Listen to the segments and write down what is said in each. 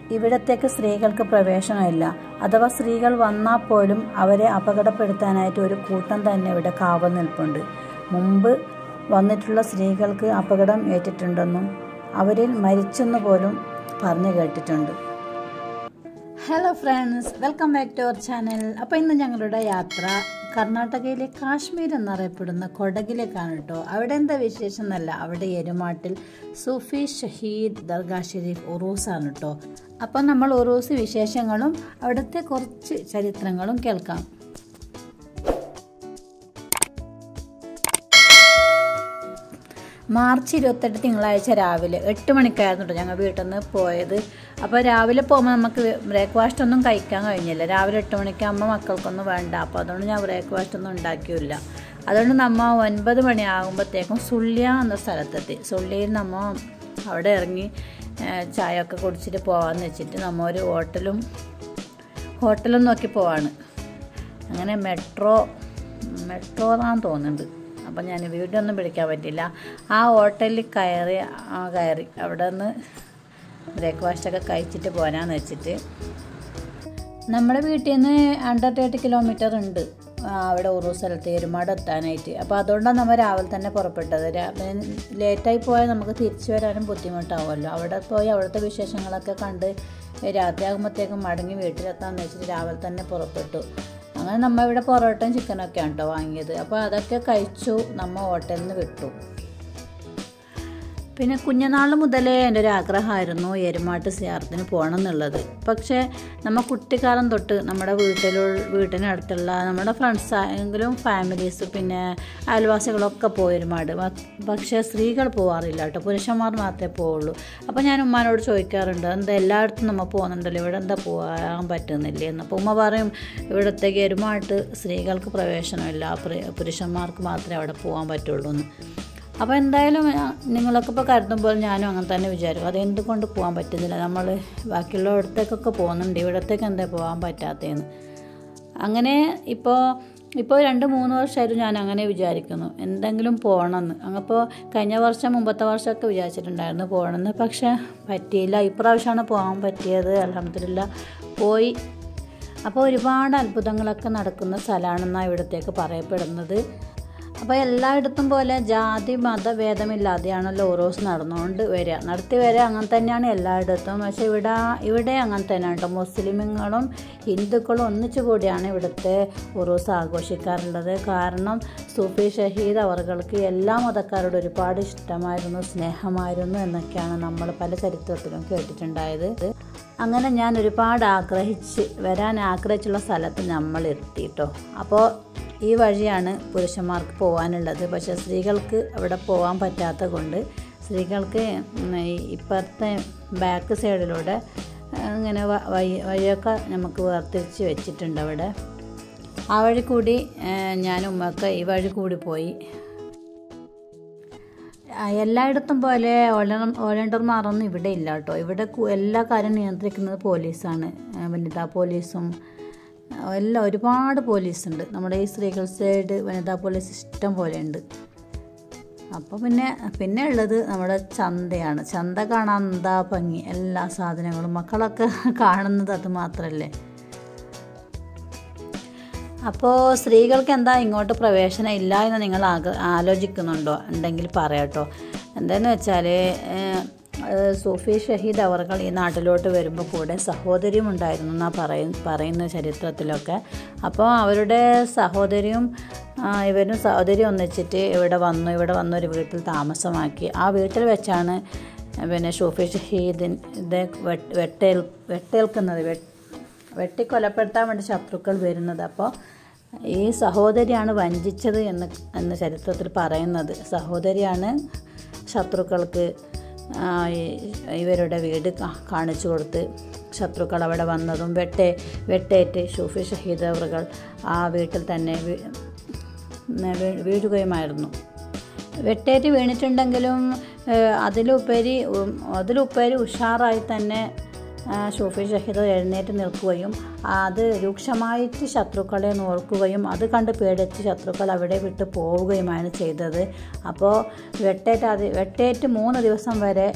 ഇവിടത്തേക്ക് സ്ത്രീകൾക്ക് പ്രവേശനമില്ല അഥവാ സ്ത്രീകൾ വന്നാൽ പോലും അവരെ അപകടപ്പെടുത്താനായിട്ട് ഒരു കൂട്ടം തന്നെ ഇവിടെ കാവൽ നിൽപ്പുണ്ട് മുമ്പ് വന്നിട്ടുള്ള സ്ത്രീകൾക്ക് അപകടം ഏറ്റിട്ടുണ്ടെന്നും അവരിൽ മരിച്ചെന്ന് പോലും പറഞ്ഞു കേട്ടിട്ടുണ്ട് hello friends welcome back to our channel അപ്പോൾ ഇന്ന് ഞങ്ങളുടെ യാത്ര കർണാടകയിലെ കാശ്മീർ എന്നറിയപ്പെടുന്ന കൊടകിലേക്കാണ് കേട്ടോ അവിടെ എന്താ വിശേഷം എന്നല്ല അവിടെ എരുമാട്ടിൽ സൂഫി ഷഹീദ് ദർഗാ ഷെരീഫ് ഉറൂസാണ് കേട്ടോ അപ്പോൾ നമ്മൾ ഉറൂസ് വിശേഷങ്ങളും അവിടുത്തെ കുറച്ച് ചരിത്രങ്ങളും കേൾക്കാം മാർച്ച് ഇരുപത്തെട്ട് തിങ്കളാഴ്ച രാവിലെ എട്ട് മണിക്കായിരുന്നു കേട്ടോ ഞങ്ങൾ വീട്ടിൽ നിന്ന് പോയത് അപ്പോൾ രാവിലെ പോകുമ്പോൾ നമുക്ക് ബ്രേക്ക്ഫാസ്റ്റ് ഒന്നും കഴിക്കാൻ കഴിഞ്ഞില്ല രാവിലെ എട്ട് മണിക്കാകുമ്പോൾ മക്കൾക്കൊന്നും വേണ്ട അപ്പോൾ അതുകൊണ്ട് ഞാൻ ബ്രേക്ക്ഫാസ്റ്റ് ഒന്നും ഉണ്ടാക്കിയില്ല അതുകൊണ്ട് നമ്മ ഒൻപത് മണിയാകുമ്പോഴത്തേക്കും സുള്ളിയ എന്ന സ്ഥലത്തെത്തി സുള്ളിയിൽ നമ്മ അവിടെ ഇറങ്ങി ചായ ഒക്കെ കുടിച്ചിട്ട് പോകാമെന്ന് വെച്ചിട്ട് നമ്മ ഒരു ഹോട്ടലും ഹോട്ടലും നോക്കി പോവാണ് അങ്ങനെ മെട്രോ മെട്രോ എന്നാണ് തോന്നുന്നുണ്ട് അപ്പം ഞാൻ വീഡിയോ ഒന്നും പിടിക്കാൻ പറ്റില്ല ആ ഹോട്ടലിൽ കയറി ആ കയറി അവിടെ നിന്ന് ബ്രേക്ക്ഫാസ്റ്റൊക്കെ കഴിച്ചിട്ട് പോരാന്ന് വെച്ചിട്ട് നമ്മുടെ വീട്ടിൽ നിന്ന് അണ്ടർ തേർട്ടി കിലോമീറ്റർ ഉണ്ട് അവിടെ ഉറു സ്ഥലത്ത് എരുമാട് എത്താനായിട്ട് അപ്പോൾ അതുകൊണ്ടാണ് നമ്മൾ രാവിലെ തന്നെ പുറപ്പെട്ടത് ലേറ്റായി പോയാൽ നമുക്ക് തിരിച്ചു വരാനും ബുദ്ധിമുട്ടാവുമല്ലോ അവിടെ പോയി അവിടുത്തെ വിശേഷങ്ങളൊക്കെ കണ്ട് രാത്രിയാകുമ്പോഴത്തേക്കും മടങ്ങി വീട്ടിലെത്താമെന്ന് വെച്ചിട്ട് രാവിലെ തന്നെ പുറപ്പെട്ടു അങ്ങനെ നമ്മൾ ഇവിടെ പൊറോട്ടയും ചിക്കനൊക്കെയാണ് കേട്ടോ വാങ്ങിയത് അപ്പോൾ അതൊക്കെ കഴിച്ചു നമ്മൾ ഹോട്ടലിൽ നിന്ന് വിട്ടു പിന്നെ കുഞ്ഞനാൾ മുതലേ എൻ്റെ ഒരു ആഗ്രഹമായിരുന്നു എരുമാട്ട് സിയാർത്തിന് പോകണം എന്നുള്ളത് പക്ഷേ നമ്മൾ കുട്ടിക്കാലം തൊട്ട് നമ്മുടെ വീട്ടിലു വീട്ടിനടുത്തുള്ള നമ്മുടെ ഫ്രണ്ട്സ് ആയെങ്കിലും ഫാമിലീസ് പിന്നെ അയൽവാസികളൊക്കെ പോകും എരുമാട് പക്ഷേ സ്ത്രീകൾ പോകാറില്ല കേട്ടോ പുരുഷന്മാർ മാത്രമേ പോവുള്ളൂ അപ്പോൾ ഞാൻ ഉമ്മാനോട് ചോദിക്കാറുണ്ട് എന്താ എല്ലായിടത്തും നമ്മൾ പോകുന്നുണ്ടല്ലോ ഇവിടെ എന്താ പോകാൻ പറ്റുന്നില്ലേ എന്ന് അപ്പോൾ ഉമ്മ പറയും ഇവിടത്തേക്ക് എരുമാട്ട് സ്ത്രീകൾക്ക് പ്രവേശനമില്ല പുരുഷന്മാർക്ക് മാത്രമേ അവിടെ പോകാൻ പറ്റുള്ളൂ എന്ന് അപ്പോൾ എന്തായാലും നിങ്ങളൊക്കെ ഇപ്പോൾ കരുതുമ്പോൾ ഞാനും അങ്ങനെ തന്നെ വിചാരിക്കും അത് എന്തുകൊണ്ട് പോകാൻ പറ്റുന്നില്ല നമ്മൾ ബാക്കിയുള്ളയിടത്തേക്കൊക്കെ പോകുന്നുണ്ട് ഇവിടത്തേക്ക് എന്താ പോകാൻ പറ്റാത്തതെന്ന് അങ്ങനെ ഇപ്പോൾ ഇപ്പോൾ രണ്ട് മൂന്ന് വർഷമായിട്ട് ഞാൻ അങ്ങനെ വിചാരിക്കുന്നു എന്തെങ്കിലും പോകണമെന്ന് അങ്ങപ്പോൾ കഴിഞ്ഞ വർഷം മുമ്പത്തെ വർഷമൊക്കെ വിചാരിച്ചിട്ടുണ്ടായിരുന്നു പോകണമെന്ന് പക്ഷേ പറ്റിയില്ല ഇപ്രാവശ്യമാണ് പോകാൻ പറ്റിയത് അലഹമ്മദില്ല പോയി അപ്പോൾ ഒരുപാട് അത്ഭുതങ്ങളൊക്കെ നടക്കുന്ന സ്ഥലമാണെന്നാണ് ഇവിടത്തേക്ക് പറയപ്പെടുന്നത് അപ്പോൾ എല്ലായിടത്തും പോലെ ജാതി മതഭേദമില്ലാതെയാണല്ലോ ഓരോസ് നടന്നുകൊണ്ട് വരിക നടത്തി വരിക അങ്ങനെ തന്നെയാണ് എല്ലായിടത്തും പക്ഷേ ഇവിടെ ഇവിടെ അങ്ങനെ തന്നെയാണ് കേട്ടോ മുസ്ലിമുകളും ഹിന്ദുക്കളും ഒന്നിച്ചു കൂടിയാണ് ഇവിടുത്തെ ഉറൂസ് ആഘോഷിക്കാറുള്ളത് കാരണം സൂഫി ഷഹീദ് അവർക്ക് എല്ലാ മതക്കാരോടും ഒരുപാട് ഇഷ്ടമായിരുന്നു സ്നേഹമായിരുന്നു എന്നൊക്കെയാണ് നമ്മൾ പല ചരിത്രത്തിലും കേട്ടിട്ടുണ്ടായത് അങ്ങനെ ഞാൻ ഒരുപാട് ആഗ്രഹിച്ച് വരാൻ ആഗ്രഹിച്ചുള്ള സ്ഥലത്ത് നമ്മൾ എത്തി കേട്ടോ അപ്പോൾ ഈ വഴിയാണ് പുരുഷന്മാർക്ക് പോകാനുള്ളത് പക്ഷേ സ്ത്രീകൾക്ക് അവിടെ പോകാൻ പറ്റാത്ത കൊണ്ട് സ്ത്രീകൾക്ക് ഇപ്പുറത്തെ ബാക്ക് സൈഡിലൂടെ ഇങ്ങനെ വഴി വഴിയൊക്കെ നമുക്ക് വേർതിരിച്ച് വെച്ചിട്ടുണ്ട് അവിടെ ആ വഴി കൂടി ഞാൻ ഉമ്മക്ക് ഈ വഴി കൂടി പോയി എല്ലായിടത്തും പോലെ വോളണ്ടിയർമാരൊന്നും ഇവിടെ ഇല്ല കേട്ടോ ഇവിടെ എല്ലാ കാര്യം നിയന്ത്രിക്കുന്നത് പോലീസാണ് വനിതാ പോലീസും എല്ലാം ഒരുപാട് പോലീസുണ്ട് നമ്മുടെ ഈ സ്ത്രീകൾ സൈഡ് വനിതാ പോലീസ് ഇഷ്ടം പോലെ ഉണ്ട് അപ്പോൾ പിന്നെ പിന്നെ ഉള്ളത് നമ്മുടെ ചന്തയാണ് ചന്ത കാണാൻ എന്താ ഭംഗി എല്ലാ സാധനങ്ങളും മക്കളൊക്കെ കാണുന്നത് അത് മാത്രമല്ലേ അപ്പോൾ സ്ത്രീകൾക്ക് എന്താ ഇങ്ങോട്ട് പ്രവേശനം ഇല്ല എന്ന് നിങ്ങൾ ആലോചിക്കുന്നുണ്ടോ ഉണ്ടെങ്കിൽ പറയാട്ടോ എന്താണെന്ന് വെച്ചാൽ സൂഫി ഷഹീദ് അവർകൾ ഈ നാട്ടിലോട്ട് വരുമ്പോൾ കൂടെ സഹോദരിയും ഉണ്ടായിരുന്നു എന്നാണ് പറയും പറയുന്ന ചരിത്രത്തിലൊക്കെ അപ്പോൾ അവരുടെ സഹോദരിയും ഇവരും സഹോദരി ഒന്നിച്ചിട്ട് ഇവിടെ വന്നു ഇവിടെ വന്നൊരു വീട്ടിൽ താമസമാക്കി ആ വീട്ടിൽ വെച്ചാണ് പിന്നെ ഷൂഫി ഷഹീദിൻ ഇത് വെട്ടേൽ വെട്ടേൽക്കുന്നത് വെട്ടിക്കൊലപ്പെടുത്താൻ വേണ്ടി ശത്രുക്കൾ വരുന്നത് അപ്പോൾ ഈ സഹോദരിയാണ് വഞ്ചിച്ചത് എന്ന് എന്ന് ചരിത്രത്തിൽ പറയുന്നത് സഹോദരിയാണ് ശത്രുക്കൾക്ക് ഇവരുടെ വീട് കാണിച്ചു കൊടുത്ത് ശത്രുക്കൾ അവിടെ വന്നതും വെട്ടേ വെട്ടേറ്റ് ഷൂഫി ഷഹീദ് അവറുകൾ ആ വീട്ടിൽ തന്നെ വീഴുകയുമായിരുന്നു വെട്ടേറ്റ് വീണിട്ടുണ്ടെങ്കിലും അതിലുപരി അതിലുപരി ഉഷാറായി തന്നെ ഷൂഫി ഷഹീദ് എഴുന്നേറ്റ് നിൽക്കുകയും അത് രൂക്ഷമായിട്ട് ശത്രുക്കളെ നോക്കുകയും അത് കണ്ട് പേടിച്ച് ശത്രുക്കൾ അവിടെ വിട്ട് പോവുകയുമാണ് ചെയ്തത് അപ്പോൾ വെട്ടേറ്റ് അത് വെട്ടേറ്റ് മൂന്ന് ദിവസം വരെ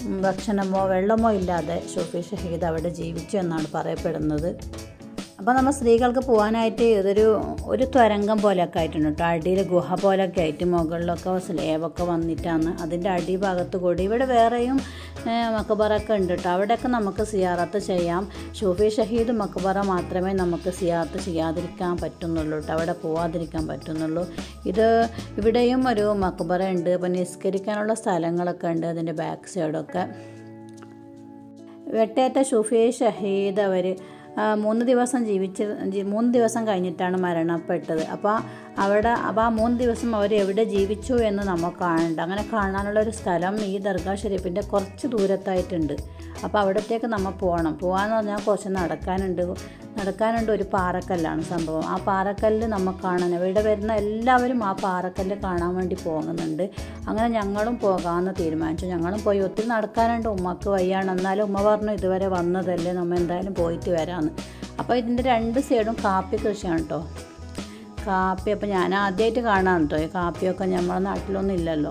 ഭക്ഷണമോ വെള്ളമോ ഇല്ലാതെ ഷൂഫി ഷഹീദ് അവിടെ ജീവിച്ചു എന്നാണ് പറയപ്പെടുന്നത് അപ്പോൾ നമ്മൾ സ്ത്രീകൾക്ക് പോകാനായിട്ട് ഇതൊരു ഒരു തുരങ്കം പോലെയൊക്കെ ആയിട്ടുണ്ട് കേട്ടോ അടിയിൽ ഗുഹ പോലെയൊക്കെ ആയിട്ട് മുകളിലൊക്കെ സ്ലേബൊക്കെ വന്നിട്ടാണ് അതിൻ്റെ അടിഭാഗത്ത് കൂടി ഇവിടെ വേറെയും മക്കബറൊക്കെ ഉണ്ട് കേട്ടോ അവിടെയൊക്കെ നമുക്ക് സിയാറത്ത് ചെയ്യാം ഷൂഫി ഷഹീദ് മക്കബറ മാത്രമേ നമുക്ക് സിയാറത്ത് ചെയ്യാതിരിക്കാൻ പറ്റുന്നുള്ളൂ കേട്ടോ അവിടെ പോവാതിരിക്കാൻ പറ്റുന്നുള്ളൂ ഇത് ഇവിടെയും ഒരു മക്കബറ ഉണ്ട് അപ്പോൾ നിസ്കരിക്കാനുള്ള സ്ഥലങ്ങളൊക്കെ ഉണ്ട് അതിൻ്റെ ബാക്ക് സൈഡൊക്കെ വെട്ടേറ്റ ഷൂഫി ഷഹീദ് അവർ മൂന്ന് ദിവസം ജീവിച്ച് മൂന്ന് ദിവസം കഴിഞ്ഞിട്ടാണ് മരണപ്പെട്ടത് അപ്പോൾ അവിടെ അപ്പോൾ ആ മൂന്ന് ദിവസം അവർ എവിടെ ജീവിച്ചു എന്ന് നമുക്ക് കാണണ്ട അങ്ങനെ കാണാനുള്ള ഒരു സ്ഥലം ഈ ദർഗാ ഷെരീഫിൻ്റെ കുറച്ച് ദൂരത്തായിട്ടുണ്ട് അപ്പോൾ അവിടത്തേക്ക് നമ്മൾ പോകണം പോകാമെന്ന് പറഞ്ഞാൽ കുറച്ച് നടക്കാനുണ്ട് നടക്കാനുണ്ട് ഒരു പാറക്കല്ലാണ് സംഭവം ആ പാറക്കല്ല് നമുക്ക് കാണാൻ ഇവിടെ വരുന്ന എല്ലാവരും ആ പാറക്കല്ല് കാണാൻ വേണ്ടി പോകുന്നുണ്ട് അങ്ങനെ ഞങ്ങളും പോകാമെന്ന് തീരുമാനിച്ചു ഞങ്ങളും പോയി ഒത്തിരി നടക്കാനുണ്ട് ഉമ്മക്ക് വയ്യാണ് എന്നാലും ഉമ്മ പറഞ്ഞു ഇതുവരെ വന്നതല്ലേ നമ്മൾ എന്തായാലും പോയിട്ട് വരാമെന്ന് അപ്പോൾ ഇതിൻ്റെ രണ്ട് സൈഡും കാപ്പി കൃഷിയാണ് കേട്ടോ കാപ്പി അപ്പോൾ ഞാൻ ആദ്യമായിട്ട് കാണാൻ കേട്ടോ ഈ കാപ്പിയൊക്കെ നമ്മളെ നാട്ടിലൊന്നും ഇല്ലല്ലോ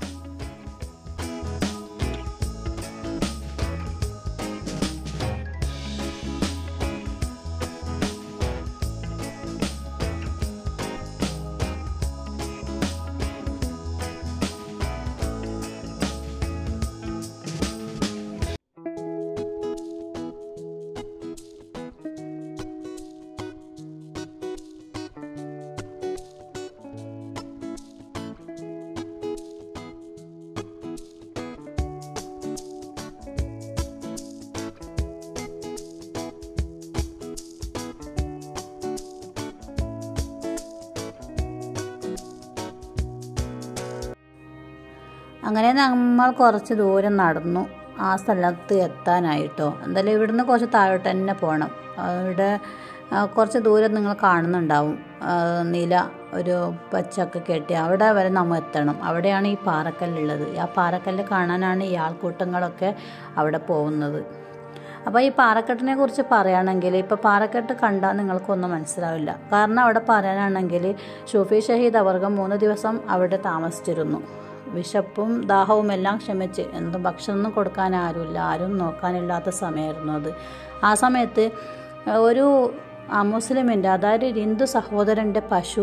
അങ്ങനെ നമ്മൾ കുറച്ച് ദൂരം നടന്നു ആ സ്ഥലത്ത് എത്താനായിട്ടോ എന്തായാലും ഇവിടുന്ന് കുറച്ച് താഴോട്ട് തന്നെ പോകണം അവിടെ കുറച്ച് ദൂരം നിങ്ങൾ കാണുന്നുണ്ടാവും നില ഒരു പച്ചൊക്കെ കെട്ടി അവിടെ വരെ നമ്മൾ എത്തണം അവിടെയാണ് ഈ പാറക്കല്ലുള്ളത് ആ പാറക്കല്ല് കാണാനാണ് ഈ ആൾക്കൂട്ടങ്ങളൊക്കെ അവിടെ പോകുന്നത് അപ്പോൾ ഈ പാറക്കെട്ടിനെ കുറിച്ച് പറയുകയാണെങ്കിൽ ഇപ്പോൾ പാറക്കെട്ട് കണ്ടാൽ നിങ്ങൾക്കൊന്നും മനസ്സിലാവില്ല കാരണം അവിടെ പറയാനാണെങ്കിൽ ഷൂഫി ഷഹീദ് അവർക്ക് മൂന്ന് ദിവസം അവിടെ താമസിച്ചിരുന്നു വിശപ്പും ദാഹവും എല്ലാം ക്ഷമിച്ച് എന്തും ഭക്ഷണമൊന്നും കൊടുക്കാൻ ആരുമില്ല ആരും നോക്കാനില്ലാത്ത സമയമായിരുന്നു അത് ആ സമയത്ത് ഒരു മുസ്ലിമിൻ്റെ അതായത് ഒരു ഹിന്ദു സഹോദരൻ്റെ പശു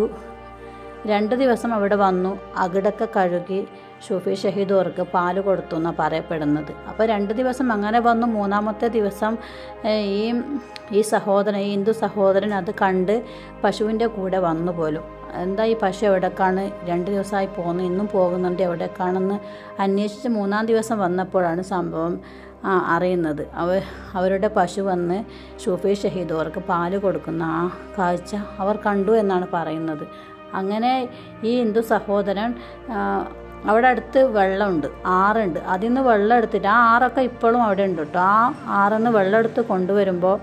രണ്ട് ദിവസം അവിടെ വന്നു അകിടൊക്കെ കഴുകി ഷൂഫി ഷഹീദോർക്ക് പാല് കൊടുത്തു എന്നാണ് പറയപ്പെടുന്നത് അപ്പോൾ രണ്ട് ദിവസം അങ്ങനെ വന്നു മൂന്നാമത്തെ ദിവസം ഈ ഈ സഹോദരൻ ഈ ഹിന്ദു സഹോദരൻ അത് കണ്ട് പശുവിൻ്റെ കൂടെ വന്നു പോലും എന്താ ഈ പശു എവിടേക്കാണ് രണ്ട് ദിവസമായി പോകുന്നു ഇന്നും പോകുന്നുണ്ട് എവിടേക്കാണെന്ന് അന്വേഷിച്ച് മൂന്നാം ദിവസം വന്നപ്പോഴാണ് സംഭവം അറിയുന്നത് അവ അവരുടെ പശു വന്ന് ഷൂഫി ഷഹീദോർക്ക് പാല് കൊടുക്കുന്ന ആ കാഴ്ച അവർ കണ്ടു എന്നാണ് പറയുന്നത് അങ്ങനെ ഈ ഹിന്ദു സഹോദരൻ അവിടെ അടുത്ത് വെള്ളമുണ്ട് ആറുണ്ട് അതിൽ നിന്ന് വെള്ളം എടുത്തിട്ട് ആ ആറൊക്കെ ഇപ്പോഴും അവിടെ ഉണ്ട് കേട്ടോ ആ ആറിൽ നിന്ന് വെള്ളം എടുത്ത് കൊണ്ടുവരുമ്പോൾ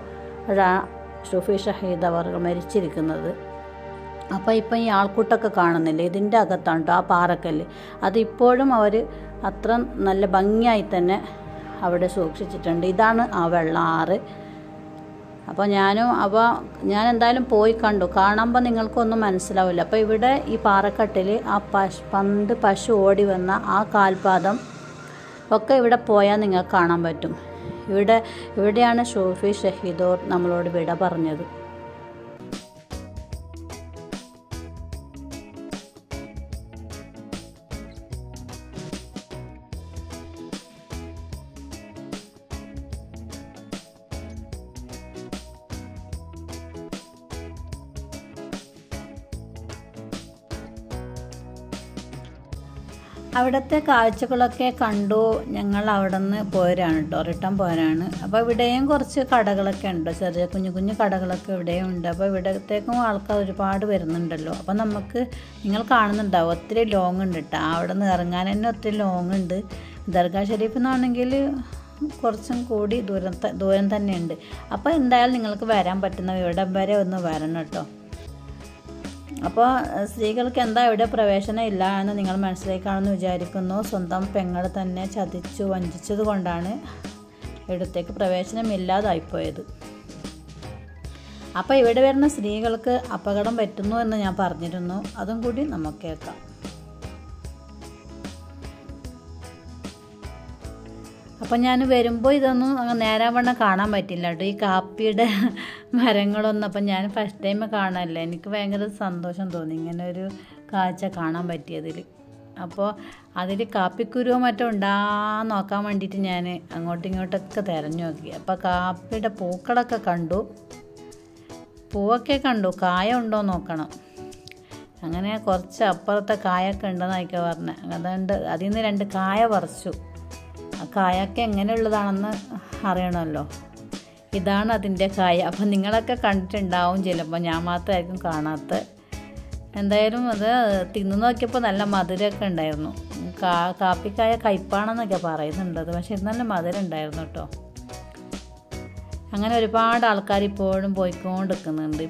ഷൂഫി ഷഹീദ് അവർ മരിച്ചിരിക്കുന്നത് അപ്പോൾ ഇപ്പം ഈ ആൾക്കൂട്ടൊക്കെ കാണുന്നില്ല ഇതിൻ്റെ അകത്താണ് കേട്ടോ ആ പാറക്കല്ല് അതിപ്പോഴും അവർ അത്ര നല്ല ഭംഗിയായി തന്നെ അവിടെ സൂക്ഷിച്ചിട്ടുണ്ട് ഇതാണ് ആ വെള്ളം ആറ് അപ്പോൾ ഞാനും അപ്പോൾ ഞാൻ എന്തായാലും പോയി കണ്ടു കാണുമ്പോൾ നിങ്ങൾക്കൊന്നും മനസ്സിലാവില്ല അപ്പോൾ ഇവിടെ ഈ പാറക്കെട്ടിൽ ആ പശു പണ്ട് പശു ഓടി വന്ന ആ കാൽപാദം ഒക്കെ ഇവിടെ പോയാൽ നിങ്ങൾക്ക് കാണാൻ പറ്റും ഇവിടെ ഇവിടെയാണ് ഷോഫി ഷഹീദോർ നമ്മളോട് വിട പറഞ്ഞത് അവിടുത്തെ കാഴ്ചകളൊക്കെ കണ്ടു ഞങ്ങൾ അവിടെ നിന്ന് പോയവരാണ് കേട്ടോ റിട്ടേൺ പോയവരാണ് അപ്പോൾ ഇവിടെയും കുറച്ച് കടകളൊക്കെ ഉണ്ട് ചെറിയ കുഞ്ഞു കുഞ്ഞു കടകളൊക്കെ ഇവിടെയും ഉണ്ട് അപ്പോൾ ഇവിടത്തേക്കും ആൾക്കാർ ഒരുപാട് വരുന്നുണ്ടല്ലോ അപ്പോൾ നമുക്ക് നിങ്ങൾ കാണുന്നുണ്ടാവും ഒത്തിരി ലോങ് ഉണ്ട് കേട്ടോ അവിടെ നിന്ന് ഇറങ്ങാൻ തന്നെ ഒത്തിരി ലോങ് ഉണ്ട് ദർഗാ ഷെരീഫ് എന്നാണെങ്കിൽ കുറച്ചും കൂടി ദൂരം ദൂരം തന്നെയുണ്ട് അപ്പോൾ എന്തായാലും നിങ്ങൾക്ക് വരാൻ പറ്റുന്ന ഇവിടം വരെ ഒന്ന് വരണം കേട്ടോ അപ്പോൾ സ്ത്രീകൾക്ക് എന്താ ഇവിടെ പ്രവേശനം ഇല്ല എന്ന് നിങ്ങൾ മനസ്സിലാക്കാണെന്ന് വിചാരിക്കുന്നു സ്വന്തം പെങ്ങൾ തന്നെ ചതിച്ചു വഞ്ചിച്ചത് കൊണ്ടാണ് ഇവിടത്തേക്ക് പ്രവേശനം ഇല്ലാതായിപ്പോയത് അപ്പോൾ ഇവിടെ വരുന്ന സ്ത്രീകൾക്ക് അപകടം പറ്റുന്നു എന്ന് ഞാൻ പറഞ്ഞിരുന്നു അതും കൂടി നമുക്ക് കേൾക്കാം അപ്പം ഞാൻ വരുമ്പോൾ ഇതൊന്നും അങ്ങ് നേരാവണ്ണം കാണാൻ പറ്റില്ല കേട്ടോ ഈ കാപ്പിയുടെ മരങ്ങളൊന്നും അപ്പം ഞാൻ ഫസ്റ്റ് ടൈം കാണാനല്ല എനിക്ക് ഭയങ്കര സന്തോഷം തോന്നി ഇങ്ങനെ ഒരു കാഴ്ച കാണാൻ പറ്റിയതിൽ അപ്പോൾ അതിൽ കാപ്പിക്കുരുവോ മറ്റോ ഉണ്ടാന്ന് നോക്കാൻ വേണ്ടിയിട്ട് ഞാൻ അങ്ങോട്ടും ഇങ്ങോട്ടൊക്കെ തിരഞ്ഞു നോക്കി അപ്പോൾ കാപ്പിയുടെ പൂക്കളൊക്കെ കണ്ടു പൂവൊക്കെ കണ്ടു കായ ഉണ്ടോ നോക്കണം അങ്ങനെ കുറച്ച് അപ്പുറത്തെ കായൊക്കെ ഉണ്ടെന്നൊക്കെ പറഞ്ഞത് അതുകൊണ്ട് അതിൽ നിന്ന് രണ്ട് കായ പറിച്ചു ആ കായൊക്കെ എങ്ങനെയുള്ളതാണെന്ന് അറിയണമല്ലോ ഇതാണ് അതിൻ്റെ കായ അപ്പം നിങ്ങളൊക്കെ കണ്ടിട്ടുണ്ടാവും ചിലപ്പോൾ ഞാൻ മാത്രമായിരിക്കും കാണാത്ത എന്തായാലും അത് തിന്നു നോക്കിയപ്പോൾ നല്ല മധുരമൊക്കെ ഉണ്ടായിരുന്നു കാ കാപ്പിക്കായ കയ്പ്പാണെന്നൊക്കെ പറയുന്നുണ്ട് അത് പക്ഷേ ഇത് നല്ല മധുരം ഉണ്ടായിരുന്നു കേട്ടോ അങ്ങനെ ഒരുപാട് ആൾക്കാർ ഇപ്പോഴും പോയിക്കൊണ്ടിരിക്കുന്നുണ്ട്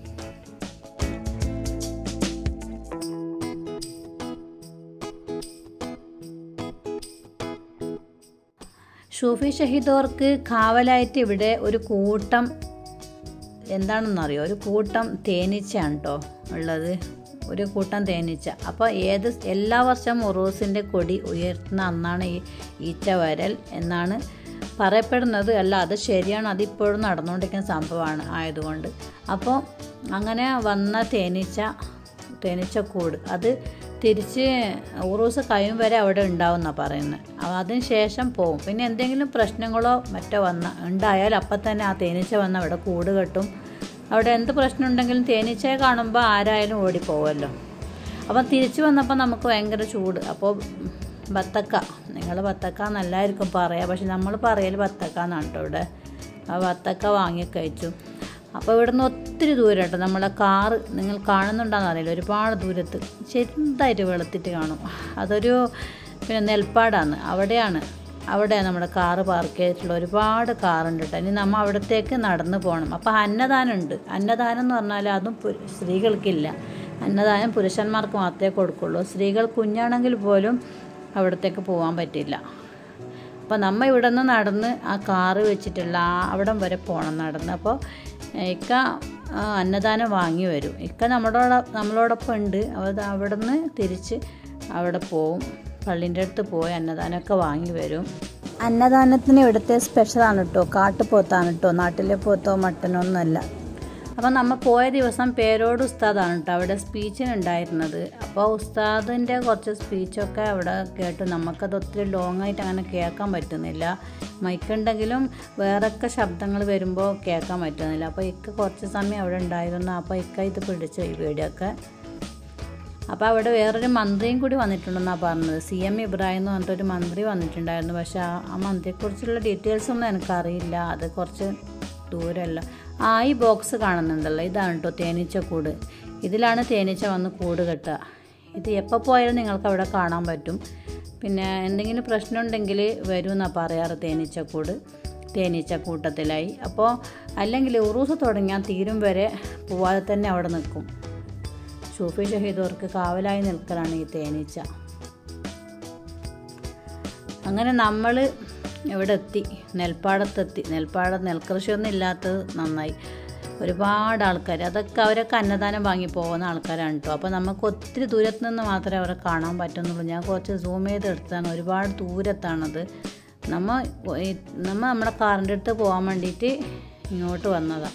ഷൂഫി ഷഹീദോർക്ക് കാവലായിട്ട് ഇവിടെ ഒരു കൂട്ടം എന്താണെന്നറിയോ ഒരു കൂട്ടം തേനീച്ചയാണ് കേട്ടോ ഉള്ളത് ഒരു കൂട്ടം തേനീച്ച അപ്പോൾ ഏത് എല്ലാ വർഷവും ഉറൂസിൻ്റെ കൊടി ഉയർത്തുന്ന അന്നാണ് ഈ ഈച്ച വരൽ എന്നാണ് പറയപ്പെടുന്നത് അല്ല അത് ശരിയാണ് അതിപ്പോഴും നടന്നുകൊണ്ടിരിക്കുന്ന സംഭവമാണ് ആയതുകൊണ്ട് അപ്പോൾ അങ്ങനെ വന്ന തേനീച്ച തേനീച്ചക്കൂട് അത് തിരിച്ച് ഉറൂസ് കഴിയും വരെ അവിടെ ഉണ്ടാവും എന്നാണ് പറയുന്നത് അതിന് ശേഷം പോവും പിന്നെ എന്തെങ്കിലും പ്രശ്നങ്ങളോ മറ്റോ വന്ന ഉണ്ടായാൽ അപ്പം തന്നെ ആ തേനീച്ച വന്ന് അവിടെ കൂട് കെട്ടും അവിടെ എന്ത് പ്രശ്നം ഉണ്ടെങ്കിലും തേനീച്ചയെ കാണുമ്പോൾ ആരായാലും ഓടിപ്പോവുമല്ലോ അപ്പം തിരിച്ചു വന്നപ്പോൾ നമുക്ക് ഭയങ്കര ചൂട് അപ്പോൾ ബത്തക്ക നിങ്ങൾ ബത്തക്ക എന്നല്ലായിരിക്കും പറയുക പക്ഷെ നമ്മൾ പറയൽ ബത്തക്ക എന്നാണ് കേട്ടോ ഇവിടെ ആ ബത്തക്ക വാങ്ങി കഴിച്ചു അപ്പോൾ ഇവിടുന്ന് ഒത്തിരി ദൂരം കേട്ടോ നമ്മളെ കാറ് നിങ്ങൾ കാണുന്നുണ്ടാന്ന് അറിയില്ല ഒരുപാട് ദൂരത്ത് ചെറുതായിട്ട് വെളുത്തിട്ട് കാണും അതൊരു പിന്നെ നെൽപ്പാടാണ് അവിടെയാണ് അവിടെ നമ്മുടെ കാറ് പാർക്ക് ചെയ്തിട്ടുള്ള ഒരുപാട് കാറുണ്ട് കേട്ടോ ഇനി നമ്മൾ അവിടത്തേക്ക് നടന്നു പോകണം അപ്പോൾ അന്നദാനം ഉണ്ട് അന്നദാനം എന്ന് പറഞ്ഞാൽ അതും സ്ത്രീകൾക്കില്ല അന്നദാനം പുരുഷന്മാർക്ക് മാത്രമേ കൊടുക്കുള്ളൂ സ്ത്രീകൾ കുഞ്ഞാണെങ്കിൽ പോലും അവിടത്തേക്ക് പോകാൻ പറ്റില്ല അപ്പോൾ നമ്മൾ ഇവിടെ നിന്ന് നടന്ന് ആ കാറ് വെച്ചിട്ടുള്ള ആ അവിടം വരെ പോകണം നടന്ന് അപ്പോൾ ഇക്ക അന്നദാനം വാങ്ങി വരും ഇക്ക നമ്മളോട് നമ്മളോടൊപ്പം ഉണ്ട് അത് അവിടെ നിന്ന് തിരിച്ച് അവിടെ പോവും പള്ളീൻ്റെ അടുത്ത് പോയി അന്നദാനമൊക്കെ വാങ്ങി വരും അന്നദാനത്തിന് ഇവിടുത്തെ സ്പെഷ്യലാണ് കേട്ടോ കാട്ടുപോത്താണ് കേട്ടോ നാട്ടിലെ പോത്തോ മട്ടനോ ഒന്നുമല്ല അപ്പം നമ്മൾ പോയ ദിവസം പേരോട് ഉസ്താദാണ് കേട്ടോ അവിടെ സ്പീച്ചിനുണ്ടായിരുന്നത് അപ്പോൾ ഉസ്താദിൻ്റെ കുറച്ച് സ്പീച്ചൊക്കെ അവിടെ കേട്ടു നമുക്കത് ഒത്തിരി ലോങ് ആയിട്ട് അങ്ങനെ കേൾക്കാൻ പറ്റുന്നില്ല മൈക്കുണ്ടെങ്കിലും വേറൊക്കെ ശബ്ദങ്ങൾ വരുമ്പോൾ കേൾക്കാൻ പറ്റുന്നില്ല അപ്പോൾ ഇക്ക കുറച്ച് സമയം അവിടെ ഉണ്ടായിരുന്നു അപ്പോൾ ഇക്ക ഇത് പിടിച്ചു ഈ വീഡിയോക്കെ അപ്പോൾ അവിടെ വേറൊരു മന്ത്രിയും കൂടി വന്നിട്ടുണ്ടെന്നാണ് പറഞ്ഞത് സി എം ഇബ്രാഹിം എന്ന് പറഞ്ഞിട്ടൊരു മന്ത്രി വന്നിട്ടുണ്ടായിരുന്നു പക്ഷേ ആ ആ മന്ത്രിയെക്കുറിച്ചുള്ള ഡീറ്റെയിൽസ് ഒന്നും എനിക്കറിയില്ല അത് കുറച്ച് ദൂരമല്ല ആ ഈ ബോക്സ് കാണുന്നുണ്ടല്ലോ ഇതാണ് കേട്ടോ തേനീച്ചക്കൂട് ഇതിലാണ് തേനീച്ച വന്ന് കൂട് കെട്ടുക ഇത് എപ്പോൾ പോയാലും നിങ്ങൾക്ക് അവിടെ കാണാൻ പറ്റും പിന്നെ എന്തെങ്കിലും പ്രശ്നം ഉണ്ടെങ്കിൽ വരും എന്നാണ് പറയാറ് തേനീച്ചക്കൂട് തേനീച്ച കൂട്ടത്തിലായി അപ്പോൾ അല്ലെങ്കിൽ ഉറൂസ് തുടങ്ങിയാൽ തീരും വരെ പോവാതെ തന്നെ അവിടെ നിൽക്കും സൂഫി ഷഹീദോർക്ക് കാവലായി നിൽക്കലാണ് ഈ തേനീച്ച അങ്ങനെ നമ്മൾ ഇവിടെ എത്തി നെൽപ്പാടത്തെത്തി നെൽപ്പാടം നെൽകൃഷിയൊന്നും ഇല്ലാത്തത് നന്നായി ഒരുപാട് ആൾക്കാർ അതൊക്കെ അവരൊക്കെ അന്നദാനം വാങ്ങി പോകുന്ന ആൾക്കാരാണ് കേട്ടോ അപ്പോൾ നമുക്ക് ഒത്തിരി ദൂരത്ത് നിന്ന് മാത്രമേ അവരെ കാണാൻ പറ്റുന്നുള്ളൂ ഞാൻ കുറച്ച് സൂം ചെയ്ത് എടുത്തതാണ് ഒരുപാട് ദൂരത്താണത് നമ്മ നമ്മൾ നമ്മുടെ കാറിൻ്റെ അടുത്ത് പോകാൻ വേണ്ടിയിട്ട് ഇങ്ങോട്ട് വന്നതാണ്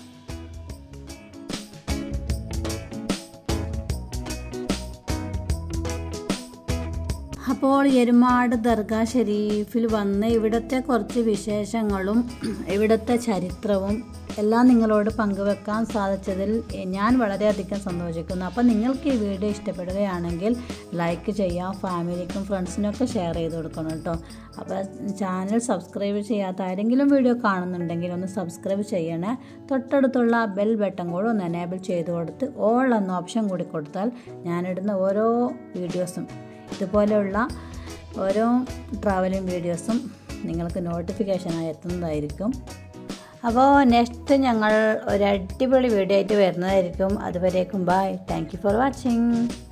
അപ്പോൾ എരുമാട് ദർഗാ ഷെരീഫിൽ വന്ന് ഇവിടുത്തെ കുറച്ച് വിശേഷങ്ങളും ഇവിടുത്തെ ചരിത്രവും എല്ലാം നിങ്ങളോട് പങ്കുവെക്കാൻ സാധിച്ചതിൽ ഞാൻ വളരെയധികം സന്തോഷിക്കുന്നു അപ്പോൾ നിങ്ങൾക്ക് ഈ വീഡിയോ ഇഷ്ടപ്പെടുകയാണെങ്കിൽ ലൈക്ക് ചെയ്യാം ഫാമിലിക്കും ഫ്രണ്ട്സിനൊക്കെ ഷെയർ ചെയ്ത് കൊടുക്കണം കേട്ടോ അപ്പോൾ ചാനൽ സബ്സ്ക്രൈബ് ചെയ്യാത്ത ആരെങ്കിലും വീഡിയോ കാണുന്നുണ്ടെങ്കിൽ ഒന്ന് സബ്സ്ക്രൈബ് ചെയ്യണേ തൊട്ടടുത്തുള്ള ബെൽ ബട്ടൺ കൂടെ ഒന്ന് എനേബിൾ ചെയ്ത് കൊടുത്ത് ഓൾ എന്ന ഓപ്ഷൻ കൂടി കൊടുത്താൽ ഞാനിടുന്ന ഓരോ വീഡിയോസും ഇതുപോലെയുള്ള ഓരോ ട്രാവലിംഗ് വീഡിയോസും നിങ്ങൾക്ക് നോട്ടിഫിക്കേഷനായി എത്തുന്നതായിരിക്കും അപ്പോൾ നെക്സ്റ്റ് ഞങ്ങൾ ഒരു അടിപൊളി വീഡിയോ ആയിട്ട് വരുന്നതായിരിക്കും അതുവരേക്കും bye thank you for watching